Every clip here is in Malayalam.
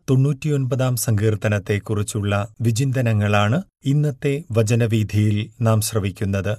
തൊണ്ണൂറ്റിയൊൻപതാം സങ്കീർത്തനത്തെക്കുറിച്ചുള്ള വിചിന്തനങ്ങളാണ് ഇന്നത്തെ വചനവീഥിയിൽ നാം ശ്രവിക്കുന്നത്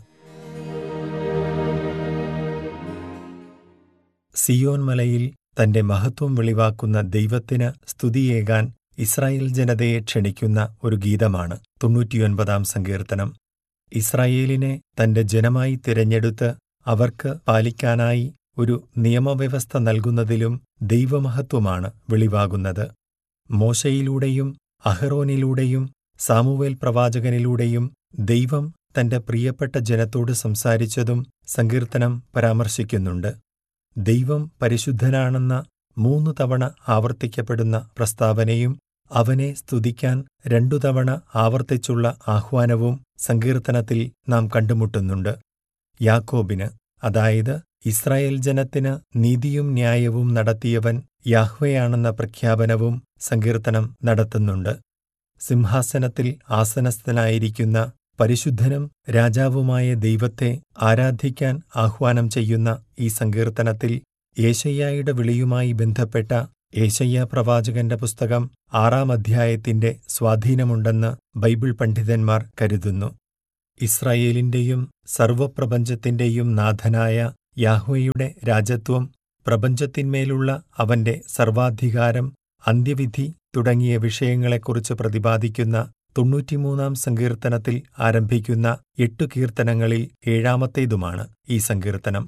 സിയോൻ മലയിൽ തന്റെ മഹത്വം വെളിവാക്കുന്ന ദൈവത്തിന് സ്തുതിയേകാൻ ഇസ്രായേൽ ജനതയെ ക്ഷണിക്കുന്ന ഒരു ഗീതമാണ് തൊണ്ണൂറ്റിയൊൻപതാം സങ്കീർത്തനം ഇസ്രായേലിനെ തന്റെ ജനമായി തിരഞ്ഞെടുത്ത് അവർക്ക് പാലിക്കാനായി ഒരു നിയമവ്യവസ്ഥ നൽകുന്നതിലും ദൈവമഹത്വമാണ് വെളിവാകുന്നത് മോശയിലൂടെയും അഹറോനിലൂടെയും സാമുവേൽ പ്രവാചകനിലൂടെയും ദൈവം തന്റെ പ്രിയപ്പെട്ട ജനത്തോട് സംസാരിച്ചതും സങ്കീർത്തനം പരാമർശിക്കുന്നുണ്ട് ദൈവം പരിശുദ്ധനാണെന്ന മൂന്നു തവണ ആവർത്തിക്കപ്പെടുന്ന പ്രസ്താവനയും അവനെ സ്തുതിക്കാൻ രണ്ടു തവണ ആവർത്തിച്ചുള്ള ആഹ്വാനവും സങ്കീർത്തനത്തിൽ നാം കണ്ടുമുട്ടുന്നുണ്ട് യാക്കോബിന് അതായത് ഇസ്രായേൽ ജനത്തിന് നീതിയും ന്യായവും നടത്തിയവൻ യാഹ്വയാണെന്ന പ്രഖ്യാപനവും സങ്കീർത്തനം നടത്തുന്നുണ്ട് സിംഹാസനത്തിൽ ആസനസ്ഥനായിരിക്കുന്ന പരിശുദ്ധനും രാജാവുമായ ദൈവത്തെ ആരാധിക്കാൻ ആഹ്വാനം ചെയ്യുന്ന ഈ സങ്കീർത്തനത്തിൽ ഏശയ്യായുടെ വിളിയുമായി ബന്ധപ്പെട്ട ഏശയ്യ പ്രവാചകന്റെ പുസ്തകം ആറാം അധ്യായത്തിന്റെ സ്വാധീനമുണ്ടെന്ന് ബൈബിൾ പണ്ഡിതന്മാർ കരുതുന്നു ഇസ്രായേലിന്റെയും സർവപ്രപഞ്ചത്തിന്റെയും നാഥനായ യാഹ്വയുടെ രാജത്വം പ്രപഞ്ചത്തിന്മേലുള്ള അവന്റെ സർവാധികാരം അന്ത്യവിധി തുടങ്ങിയ വിഷയങ്ങളെക്കുറിച്ച് പ്രതിപാദിക്കുന്ന തൊണ്ണൂറ്റിമൂന്നാം സങ്കീർത്തനത്തിൽ ആരംഭിക്കുന്ന എട്ടു കീർത്തനങ്ങളിൽ ഏഴാമത്തേതുമാണ് ഈ സങ്കീർത്തനം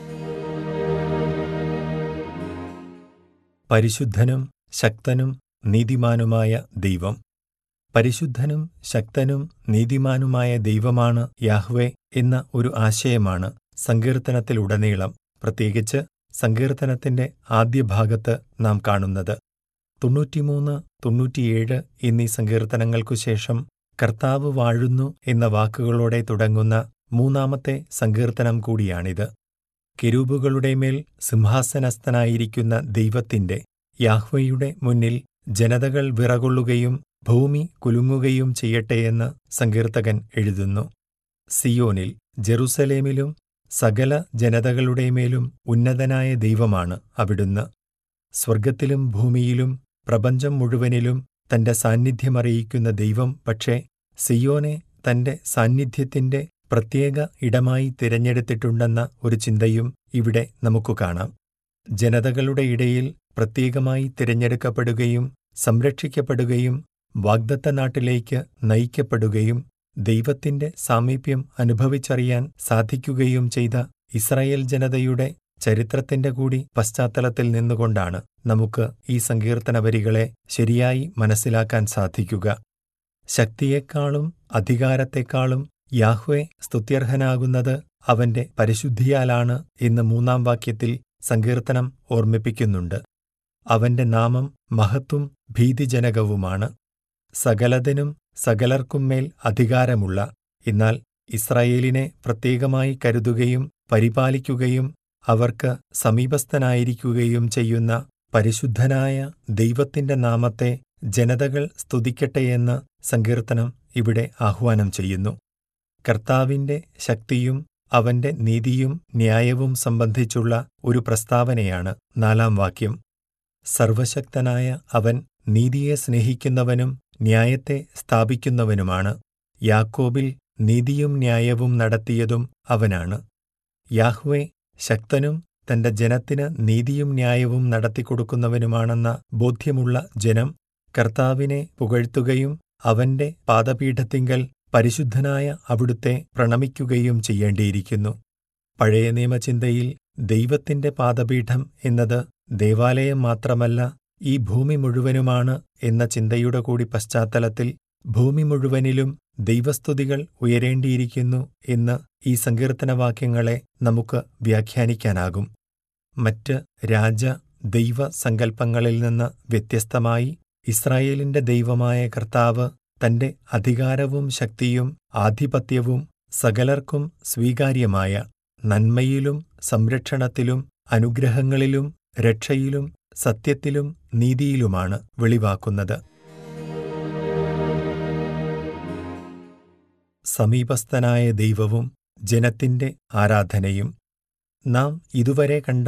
പരിശുദ്ധനും ശക്തനും നീതിമാനുമായ ദൈവം പരിശുദ്ധനും ശക്തനും നീതിമാനുമായ ദൈവമാണ് യാഹ്വേ എന്ന ഒരു ആശയമാണ് സങ്കീർത്തനത്തിലുടനീളം പ്രത്യേകിച്ച് സങ്കീർത്തനത്തിന്റെ ആദ്യ ഭാഗത്ത് നാം കാണുന്നത് തൊണ്ണൂറ്റിമൂന്ന് തൊണ്ണൂറ്റിയേഴ് എന്നീ സങ്കീർത്തനങ്ങൾക്കു ശേഷം കർത്താവ് വാഴുന്നു എന്ന വാക്കുകളോടെ തുടങ്ങുന്ന മൂന്നാമത്തെ സങ്കീർത്തനം കൂടിയാണിത് കെരൂബുകളുടെ മേൽ സിംഹാസനസ്ഥനായിരിക്കുന്ന ദൈവത്തിന്റെ യാഹ്വയുടെ മുന്നിൽ ജനതകൾ വിറകൊള്ളുകയും ഭൂമി കുലുങ്ങുകയും ചെയ്യട്ടെയെന്ന് സങ്കീർത്തകൻ എഴുതുന്നു സിയോനിൽ ജെറുസലേമിലും സകല ജനതകളുടെ മേലും ഉന്നതനായ ദൈവമാണ് അവിടുന്ന് സ്വർഗത്തിലും ഭൂമിയിലും പ്രപഞ്ചം മുഴുവനിലും തന്റെ സാന്നിധ്യമറിയിക്കുന്ന ദൈവം പക്ഷേ സിയോനെ തന്റെ സാന്നിധ്യത്തിന്റെ പ്രത്യേക ഇടമായി തിരഞ്ഞെടുത്തിട്ടുണ്ടെന്ന ഒരു ചിന്തയും ഇവിടെ നമുക്കു കാണാം ജനതകളുടെ ഇടയിൽ പ്രത്യേകമായി തിരഞ്ഞെടുക്കപ്പെടുകയും സംരക്ഷിക്കപ്പെടുകയും വാഗ്ദത്ത നാട്ടിലേക്ക് നയിക്കപ്പെടുകയും ദൈവത്തിന്റെ സാമീപ്യം അനുഭവിച്ചറിയാൻ സാധിക്കുകയും ചെയ്ത ഇസ്രായേൽ ജനതയുടെ ചരിത്രത്തിന്റെ കൂടി പശ്ചാത്തലത്തിൽ നിന്നുകൊണ്ടാണ് നമുക്ക് ഈ സങ്കീർത്തന വരികളെ ശരിയായി മനസ്സിലാക്കാൻ സാധിക്കുക ശക്തിയേക്കാളും അധികാരത്തെക്കാളും യാഹ്വെ സ്തുത്യർഹനാകുന്നത് അവന്റെ പരിശുദ്ധിയാലാണ് എന്ന് മൂന്നാം വാക്യത്തിൽ സങ്കീർത്തനം ഓർമ്മിപ്പിക്കുന്നുണ്ട് അവന്റെ നാമം മഹത്തും ഭീതിജനകവുമാണ് സകലതിനും സകലർക്കും മേൽ അധികാരമുള്ള എന്നാൽ ഇസ്രായേലിനെ പ്രത്യേകമായി കരുതുകയും പരിപാലിക്കുകയും അവർക്ക് സമീപസ്ഥനായിരിക്കുകയും ചെയ്യുന്ന പരിശുദ്ധനായ ദൈവത്തിന്റെ നാമത്തെ ജനതകൾ സ്തുതിക്കട്ടെയെന്ന് സങ്കീർത്തനം ഇവിടെ ആഹ്വാനം ചെയ്യുന്നു കർത്താവിന്റെ ശക്തിയും അവന്റെ നീതിയും ന്യായവും സംബന്ധിച്ചുള്ള ഒരു പ്രസ്താവനയാണ് നാലാം വാക്യം സർവശക്തനായ അവൻ നീതിയെ സ്നേഹിക്കുന്നവനും ന്യായത്തെ സ്ഥാപിക്കുന്നവനുമാണ് യാക്കോബിൽ നീതിയും ന്യായവും നടത്തിയതും അവനാണ് യാഹ്വെ ശക്തനും തന്റെ ജനത്തിന് നീതിയും ന്യായവും നടത്തിക്കൊടുക്കുന്നവനുമാണെന്ന ബോധ്യമുള്ള ജനം കർത്താവിനെ പുകഴ്ത്തുകയും അവന്റെ പാദപീഠത്തിങ്കൽ പരിശുദ്ധനായ അവിടുത്തെ പ്രണമിക്കുകയും ചെയ്യേണ്ടിയിരിക്കുന്നു പഴയ നിയമചിന്തയിൽ ദൈവത്തിന്റെ പാദപീഠം എന്നത് ദേവാലയം മാത്രമല്ല ഈ ഭൂമി മുഴുവനുമാണ് എന്ന ചിന്തയുടെ കൂടി പശ്ചാത്തലത്തിൽ ഭൂമി മുഴുവനിലും ദൈവസ്തുതികൾ ഉയരേണ്ടിയിരിക്കുന്നു എന്ന് ഈ സങ്കീർത്തനവാക്യങ്ങളെ നമുക്ക് വ്യാഖ്യാനിക്കാനാകും മറ്റ് രാജ ദൈവ സങ്കല്പങ്ങളിൽ നിന്ന് വ്യത്യസ്തമായി ഇസ്രായേലിന്റെ ദൈവമായ കർത്താവ് തന്റെ അധികാരവും ശക്തിയും ആധിപത്യവും സകലർക്കും സ്വീകാര്യമായ നന്മയിലും സംരക്ഷണത്തിലും അനുഗ്രഹങ്ങളിലും രക്ഷയിലും സത്യത്തിലും നീതിയിലുമാണ് വെളിവാക്കുന്നത് സമീപസ്ഥനായ ദൈവവും ജനത്തിന്റെ ആരാധനയും നാം ഇതുവരെ കണ്ട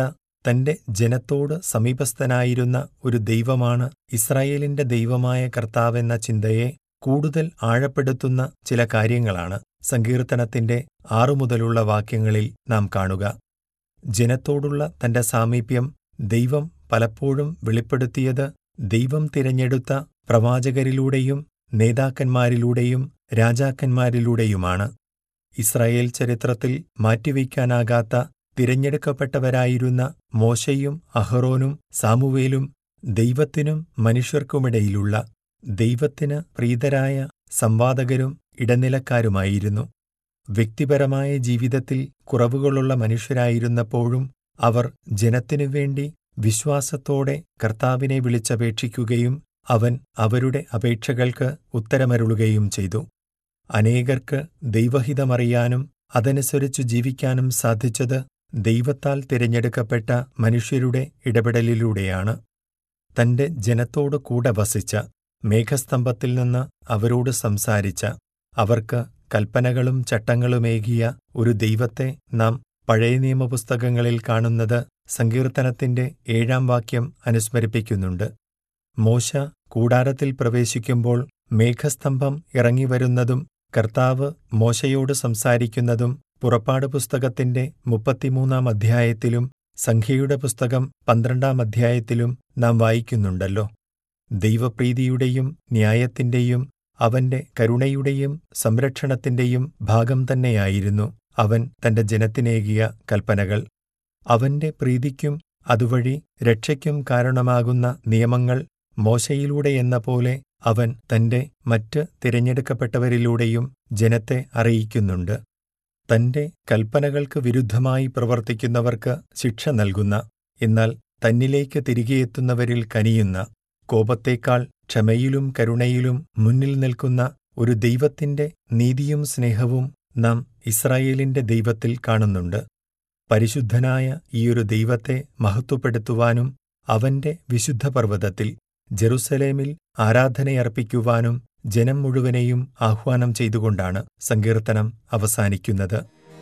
തന്റെ ജനത്തോട് സമീപസ്ഥനായിരുന്ന ഒരു ദൈവമാണ് ഇസ്രായേലിന്റെ ദൈവമായ കർത്താവെന്ന ചിന്തയെ കൂടുതൽ ആഴപ്പെടുത്തുന്ന ചില കാര്യങ്ങളാണ് സങ്കീർത്തനത്തിന്റെ ആറു മുതലുള്ള വാക്യങ്ങളിൽ നാം കാണുക ജനത്തോടുള്ള തന്റെ സാമീപ്യം ദൈവം പലപ്പോഴും വെളിപ്പെടുത്തിയത് ദൈവം തിരഞ്ഞെടുത്ത പ്രവാചകരിലൂടെയും നേതാക്കന്മാരിലൂടെയും രാജാക്കന്മാരിലൂടെയുമാണ് ഇസ്രായേൽ ചരിത്രത്തിൽ മാറ്റിവയ്ക്കാനാകാത്ത തിരഞ്ഞെടുക്കപ്പെട്ടവരായിരുന്ന മോശയും അഹറോനും സാമുവേലും ദൈവത്തിനും മനുഷ്യർക്കുമിടയിലുള്ള ദൈവത്തിന് പ്രീതരായ സംവാദകരും ഇടനിലക്കാരുമായിരുന്നു വ്യക്തിപരമായ ജീവിതത്തിൽ കുറവുകളുള്ള മനുഷ്യരായിരുന്നപ്പോഴും അവർ ജനത്തിനു വേണ്ടി വിശ്വാസത്തോടെ കർത്താവിനെ വിളിച്ചപേക്ഷിക്കുകയും അവൻ അവരുടെ അപേക്ഷകൾക്ക് ഉത്തരമരുളുകയും ചെയ്തു അനേകർക്ക് ദൈവഹിതമറിയാനും അതനുസരിച്ചു ജീവിക്കാനും സാധിച്ചത് ദൈവത്താൽ തിരഞ്ഞെടുക്കപ്പെട്ട മനുഷ്യരുടെ ഇടപെടലിലൂടെയാണ് തന്റെ ജനത്തോട് കൂടെ വസിച്ച മേഘസ്തംഭത്തിൽ നിന്ന് അവരോട് സംസാരിച്ച അവർക്ക് കൽപ്പനകളും ചട്ടങ്ങളുമേകിയ ഒരു ദൈവത്തെ നാം പഴയ നിയമപുസ്തകങ്ങളിൽ കാണുന്നത് സങ്കീർത്തനത്തിന്റെ ഏഴാം വാക്യം അനുസ്മരിപ്പിക്കുന്നുണ്ട് മോശ കൂടാരത്തിൽ പ്രവേശിക്കുമ്പോൾ മേഘസ്തംഭം ഇറങ്ങിവരുന്നതും കർത്താവ് മോശയോട് സംസാരിക്കുന്നതും പുറപ്പാട് പുസ്തകത്തിന്റെ മുപ്പത്തിമൂന്നാം അധ്യായത്തിലും സംഖ്യയുടെ പുസ്തകം പന്ത്രണ്ടാം അധ്യായത്തിലും നാം വായിക്കുന്നുണ്ടല്ലോ ദൈവപ്രീതിയുടെയും ന്യായത്തിന്റെയും അവന്റെ കരുണയുടെയും സംരക്ഷണത്തിന്റെയും ഭാഗം തന്നെയായിരുന്നു അവൻ തന്റെ ജനത്തിനേകിയ കൽപ്പനകൾ അവന്റെ പ്രീതിക്കും അതുവഴി രക്ഷയ്ക്കും കാരണമാകുന്ന നിയമങ്ങൾ മോശയിലൂടെയെന്ന പോലെ അവൻ തന്റെ മറ്റ് തിരഞ്ഞെടുക്കപ്പെട്ടവരിലൂടെയും ജനത്തെ അറിയിക്കുന്നുണ്ട് തന്റെ കൽപ്പനകൾക്ക് വിരുദ്ധമായി പ്രവർത്തിക്കുന്നവർക്ക് ശിക്ഷ നൽകുന്ന എന്നാൽ തന്നിലേക്ക് തിരികെയെത്തുന്നവരിൽ കനിയുന്ന കോപത്തേക്കാൾ ക്ഷമയിലും കരുണയിലും മുന്നിൽ നിൽക്കുന്ന ഒരു ദൈവത്തിന്റെ നീതിയും സ്നേഹവും നാം ഇസ്രായേലിന്റെ ദൈവത്തിൽ കാണുന്നുണ്ട് പരിശുദ്ധനായ ഈയൊരു ദൈവത്തെ മഹത്വപ്പെടുത്തുവാനും അവന്റെ വിശുദ്ധ പർവ്വതത്തിൽ ജെറുസലേമിൽ ആരാധനയർപ്പിക്കുവാനും ജനം മുഴുവനെയും ആഹ്വാനം ചെയ്തുകൊണ്ടാണ് സങ്കീർത്തനം അവസാനിക്കുന്നത്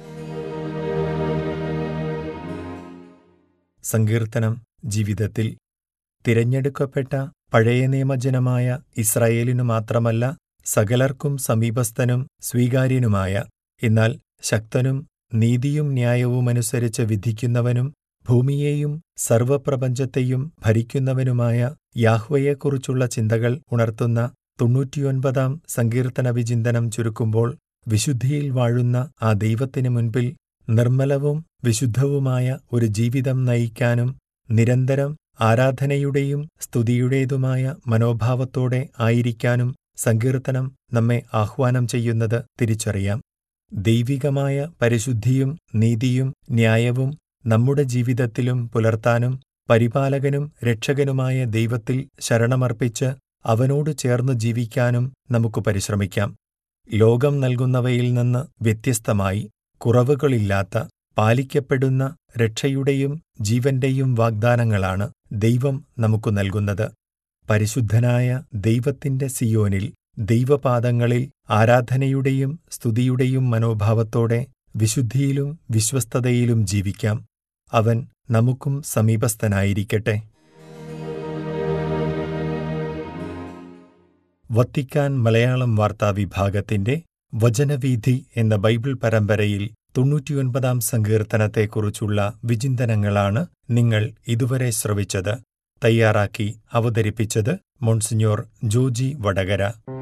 സങ്കീർത്തനം ജീവിതത്തിൽ തിരഞ്ഞെടുക്കപ്പെട്ട പഴയ നിയമജനമായ ഇസ്രായേലിനു മാത്രമല്ല സകലർക്കും സമീപസ്ഥനും സ്വീകാര്യനുമായ എന്നാൽ ശക്തനും നീതിയും ന്യായവുമനുസരിച്ച് വിധിക്കുന്നവനും ഭൂമിയെയും സർവപ്രപഞ്ചത്തെയും ഭരിക്കുന്നവനുമായ യാഹ്വയെക്കുറിച്ചുള്ള ചിന്തകൾ ഉണർത്തുന്ന തൊണ്ണൂറ്റിയൊൻപതാം സങ്കീർത്തന വിചിന്തനം ചുരുക്കുമ്പോൾ വിശുദ്ധിയിൽ വാഴുന്ന ആ ദൈവത്തിനു മുൻപിൽ നിർമ്മലവും വിശുദ്ധവുമായ ഒരു ജീവിതം നയിക്കാനും നിരന്തരം ആരാധനയുടെയും സ്തുതിയുടേതുമായ മനോഭാവത്തോടെ ആയിരിക്കാനും സങ്കീർത്തനം നമ്മെ ആഹ്വാനം ചെയ്യുന്നത് തിരിച്ചറിയാം ദൈവികമായ പരിശുദ്ധിയും നീതിയും ന്യായവും നമ്മുടെ ജീവിതത്തിലും പുലർത്താനും പരിപാലകനും രക്ഷകനുമായ ദൈവത്തിൽ ശരണമർപ്പിച്ച് അവനോട് ചേർന്നു ജീവിക്കാനും നമുക്ക് പരിശ്രമിക്കാം ലോകം നൽകുന്നവയിൽ നിന്ന് വ്യത്യസ്തമായി കുറവുകളില്ലാത്ത പാലിക്കപ്പെടുന്ന രക്ഷയുടെയും ജീവന്റെയും വാഗ്ദാനങ്ങളാണ് ദൈവം നമുക്ക് നൽകുന്നത് പരിശുദ്ധനായ ദൈവത്തിന്റെ സിയോനിൽ ദൈവപാദങ്ങളിൽ ആരാധനയുടെയും സ്തുതിയുടെയും മനോഭാവത്തോടെ വിശുദ്ധിയിലും വിശ്വസ്തതയിലും ജീവിക്കാം അവൻ നമുക്കും സമീപസ്ഥനായിരിക്കട്ടെ വത്തിക്കാൻ മലയാളം വാർത്താ വിഭാഗത്തിന്റെ വചനവീഥി എന്ന ബൈബിൾ പരമ്പരയിൽ തൊണ്ണൂറ്റിയൊൻപതാം സങ്കീർത്തനത്തെക്കുറിച്ചുള്ള വിചിന്തനങ്ങളാണ് നിങ്ങൾ ഇതുവരെ ശ്രവിച്ചത് തയ്യാറാക്കി അവതരിപ്പിച്ചത് മോൺസിഞ്ഞോർ ജോജി വടകര